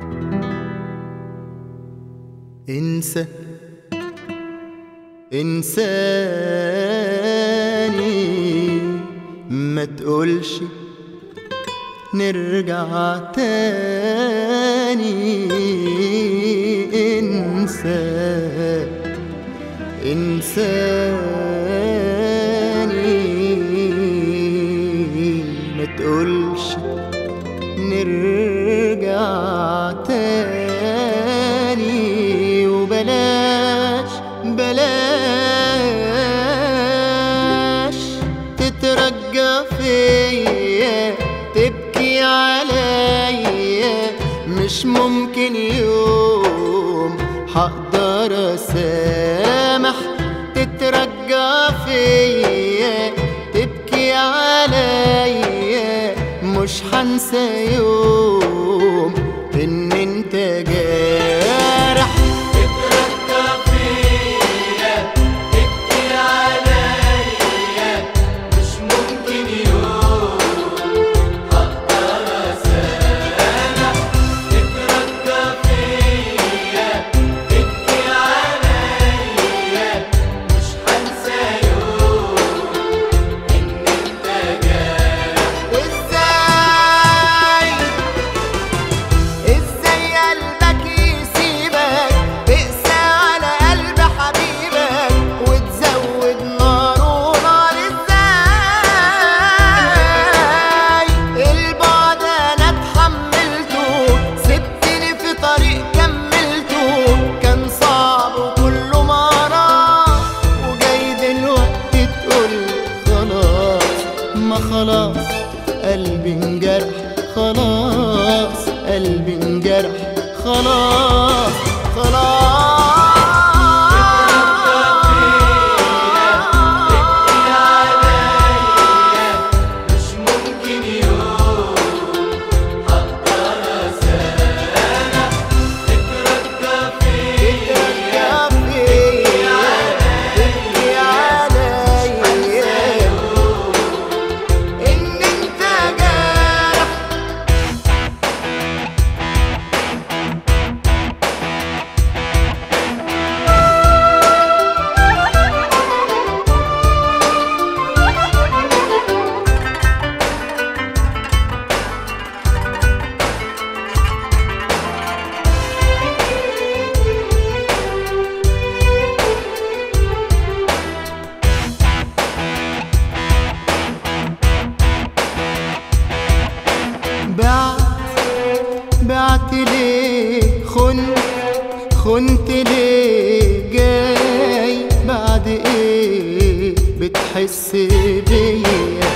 انسى انساني ما تقولش نرجع تاني انسى انساني ما تقولش نرجع تاني وبلاش بلاش تترجى فيا تبكي عليا مش ممكن يوم هقدر اسامح تترجى فيا تبكي عليا مش هنسى يوم ان انت جارح تترجى فيا تبكي عليا مش ممكن يوم هقدر اسامح تترجى فيا تبكي عليا مش هنسى يوم ان انت جارح وازاي ازاي قلبك يسيبك تقسى على قلب حبيبك وتزود ناره نار ازاي البعد انا اتحملته سبتني في طريق كملته كان صعب وكله مرار وجاي دلوقتي تقول خلاص ما خلاص قلبي انجرح خلاص قلبي انجرح خلاص عليا مش ممكن يوم هقدر اسامح تترجى فيا خلاص تبكي عليا ان انت جارح بعت بعت ليه خنت خنت ليه جاي بعد ايه بتحس بيا